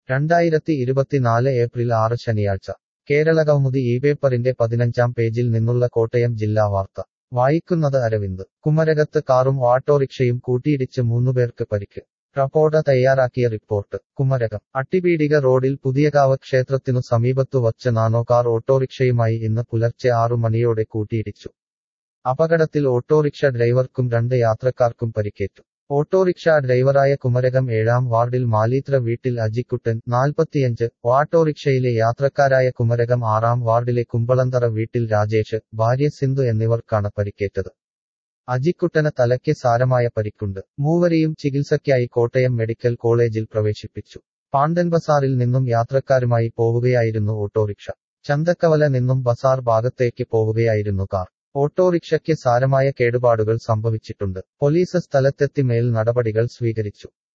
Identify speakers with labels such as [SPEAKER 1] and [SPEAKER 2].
[SPEAKER 1] രണ്ടായിരത്തി ഇരുപത്തിനാല് ഏപ്രിൽ ആറ് ശനിയാഴ്ച കേരളകൗമുദി ഈ പേപ്പറിന്റെ പതിനഞ്ചാം പേജിൽ നിന്നുള്ള കോട്ടയം ജില്ലാ വാർത്ത വായിക്കുന്നത് അരവിന്ദ് കുമരകത്ത് കാറും ഓട്ടോറിക്ഷയും കൂട്ടിയിടിച്ച് മൂന്നുപേർക്ക് പരിക്ക് റപ്പോർട്ട് തയ്യാറാക്കിയ റിപ്പോർട്ട് കുമരകം അട്ടിപീടിക റോഡിൽ പുതിയകാവ് ക്ഷേത്രത്തിനു സമീപത്തു വച്ച് നാനോ കാർ ഓട്ടോറിക്ഷയുമായി ഇന്ന് പുലർച്ചെ ആറു മണിയോടെ കൂട്ടിയിടിച്ചു അപകടത്തിൽ ഓട്ടോറിക്ഷ ഡ്രൈവർക്കും രണ്ട് യാത്രക്കാർക്കും പരിക്കേറ്റു ഓട്ടോറിക്ഷ ഡ്രൈവറായ കുമരകം ഏഴാം വാർഡിൽ മാലീത്ര വീട്ടിൽ അജിക്കുട്ടൻ നാൽപ്പത്തിയഞ്ച് ഓട്ടോറിക്ഷയിലെ യാത്രക്കാരായ കുമരകം ആറാം വാർഡിലെ കുമ്പളന്തറ വീട്ടിൽ രാജേഷ് ഭാര്യ സിന്ധു എന്നിവർക്കാണ് പരിക്കേറ്റത് അജിക്കുട്ടന് തലയ്ക്ക് സാരമായ പരിക്കുണ്ട് മൂവരെയും ചികിത്സയ്ക്കായി കോട്ടയം മെഡിക്കൽ കോളേജിൽ പ്രവേശിപ്പിച്ചു പാണ്ടൻ ബസാറിൽ നിന്നും യാത്രക്കാരുമായി പോവുകയായിരുന്നു ഓട്ടോറിക്ഷ ചന്തക്കവല നിന്നും ബസാർ ഭാഗത്തേക്ക് പോവുകയായിരുന്നു കാർ ഓട്ടോറിക്ഷയ്ക്ക് സാരമായ കേടുപാടുകൾ സംഭവിച്ചിട്ടുണ്ട് പോലീസ് സ്ഥലത്തെത്തി മേൽ നടപടികൾ സ്വീകരിച്ചു